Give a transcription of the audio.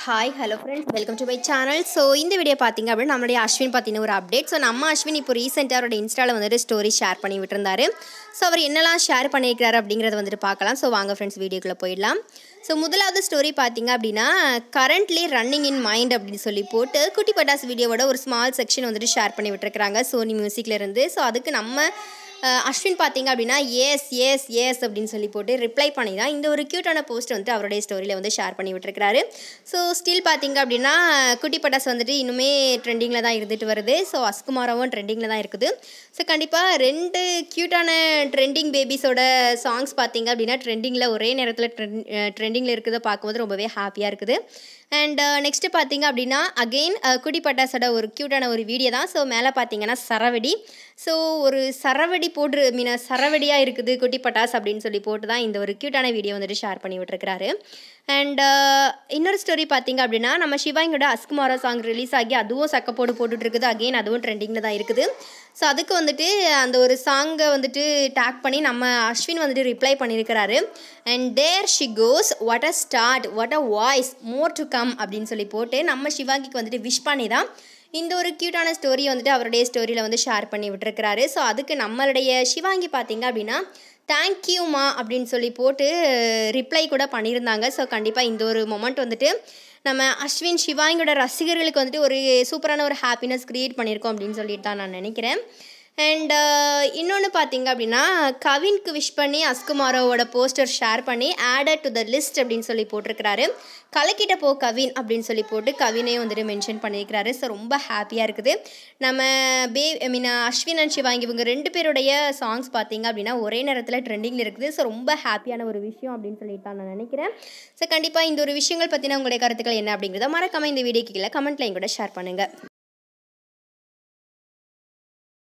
hi hello friends welcome to my channel so இந்த video பார்த்தீங்க அப்படின்னா நம்மளுடைய அஸ்வின் பார்த்தீங்கன்னா ஒரு அப்டேட் ஸோ நம்ம அஸ்வின் இப்போ ரீசெண்டாக அவரோட இன்ஸ்டாவில் வந்துட்டு ஸ்டோரி ஷேர் பண்ணி விட்டுருந்தாரு ஸோ அவர் என்னெல்லாம் ஷேர் பண்ணியிருக்காரு அப்படிங்கிறத வந்துட்டு பார்க்கலாம் ஸோ வாங்க ஃப்ரெண்ட்ஸ் வீடியோக்குள்ளே போயிடலாம் ஸோ முதலாவது ஸ்டோரி பார்த்தீங்க அப்படின்னா கரண்ட்லி ரன்னிங் இன் மைண்ட் அப்படின்னு சொல்லி போட்டு குட்டி பட்டாஸ் வீடியோவோட ஒரு ஸ்மால் செக்ஷன் வந்துட்டு ஷேர் பண்ணி விட்டுருக்காங்க சோனி மியூசிக்கில் இருந்து ஸோ அதுக்கு நம்ம அஹ் அஸ்வின் பார்த்தீங்க அப்படின்னா எஸ் எஸ் எஸ் அப்படின்னு சொல்லி போட்டு ரிப்ளை பண்ணி தான் இந்த ஒரு க்யூட்டான போஸ்ட் வந்துட்டு அவருடைய ஸ்டோரியில் வந்து ஷேர் பண்ணி விட்டுருக்காரு ஸோ ஸ்டில் பார்த்தீங்க அப்படின்னா குட்டி பட்டாஸ் வந்துட்டு இன்னுமே ட்ரெண்டிங்கில் தான் இருந்துட்டு வருது ஸோ அஸ்குமாராவும் ட்ரெண்டிங்கில் தான் இருக்குது ஸோ கண்டிப்பாக ரெண்டு க்யூட்டான ட்ரெண்டிங் பேபிஸோட சாங்ஸ் பார்த்தீங்க அப்படின்னா ட்ரெண்டிங்கில் ஒரே நேரத்தில் ட்ரெண்ட் ட்ரெண்டிங்கில் இருக்கிறத பார்க்கும்போது ரொம்பவே ஹாப்பியாக இருக்குது அண்ட் நெக்ஸ்ட்டு பார்த்தீங்க அப்படின்னா அகெயின் குடி பட்டாஸோட ஒரு க்யூட்டான ஒரு வீடியோ தான் ஸோ மேலே பார்த்தீங்கன்னா சரவடி ஸோ ஒரு சரவடி போட்டு மீன சரவடியாக இருக்குது குட்டி பட்டாஸ் அப்படின்னு சொல்லி போட்டு தான் இந்த ஒரு க்யூட்டான வீடியோ வந்துட்டு ஷேர் பண்ணி விட்டுருக்கிறாரு அண்ட் இன்னொரு ஸ்டோரி பார்த்தீங்க அப்படின்னா நம்ம சிவாங்கியோட அஸ்குமாரா சாங் ரிலீஸ் ஆகி அதுவும் சக்கப்போடு போட்டுட்டு இருக்குது அகெயின் அதுவும் ட்ரெண்டிங்கில் தான் இருக்குது ஸோ அதுக்கு வந்துட்டு அந்த ஒரு சாங்கை வந்துட்டு டேக் பண்ணி நம்ம அஸ்வின் வந்துட்டு ரிப்ளை பண்ணியிருக்கிறாரு and there she goes what a start what a voice more to come அப்படின்னு சொல்லி போட்டு நம்ம சிவாங்கிக்கு வந்துட்டு விஷ் பண்ணி தான் இந்த ஒரு க்யூட்டான ஸ்டோரி வந்துட்டு அவருடைய ஸ்டோரியில் வந்து ஷேர் பண்ணி விட்டுருக்கிறாரு ஸோ அதுக்கு நம்மளுடைய சிவாங்கி பார்த்தீங்க அப்படின்னா தேங்க்யூமா அப்படின்னு சொல்லி போட்டு ரிப்ளை கூட பண்ணியிருந்தாங்க ஸோ கண்டிப்பாக இந்த ஒரு மொமெண்ட் வந்துட்டு நம்ம அஸ்வின் சிவாங்கியோட ரசிகர்களுக்கு வந்துட்டு ஒரு சூப்பரான ஒரு ஹாப்பினஸ் க்ரியேட் பண்ணியிருக்கோம் அப்படின்னு சொல்லிட்டு தான் நான் நினைக்கிறேன் அண்ட் இன்னொன்று பார்த்தீங்க அப்படின்னா கவின்க்கு விஷ் பண்ணி அஸ்குமாரோவோட போஸ்டர் ஷேர் பண்ணி ஆடட் டு த லிஸ்ட் அப்படின்னு சொல்லி போட்டிருக்கிறாரு கலக்கிட்ட போ கவின் அப்படின்னு சொல்லி போட்டு கவினையும் வந்துட்டு மென்ஷன் பண்ணியிருக்கிறாரு ஸோ ரொம்ப ஹாப்பியாக இருக்குது நம்ம பே I mean Ashwin and Shivangi இவங்க ரெண்டு பேருடைய சாங்ஸ் பார்த்தீங்க அப்படின்னா ஒரே நேரத்தில் ட்ரெண்டிங்கில் இருக்குது ஸோ ரொம்ப ஹாப்பியான ஒரு விஷயம் அப்படின்னு சொல்லிட்டு தான் நான் நினைக்கிறேன் ஸோ கண்டிப்பாக இந்த ஒரு விஷயங்கள் பற்றின உங்களுடைய கருத்துக்கள் என்ன அப்படிங்கிறத மறக்காம இந்த வீடியோக்கு கீழே கமெண்ட்லையும் கூட ஷேர் பண்ணுங்கள்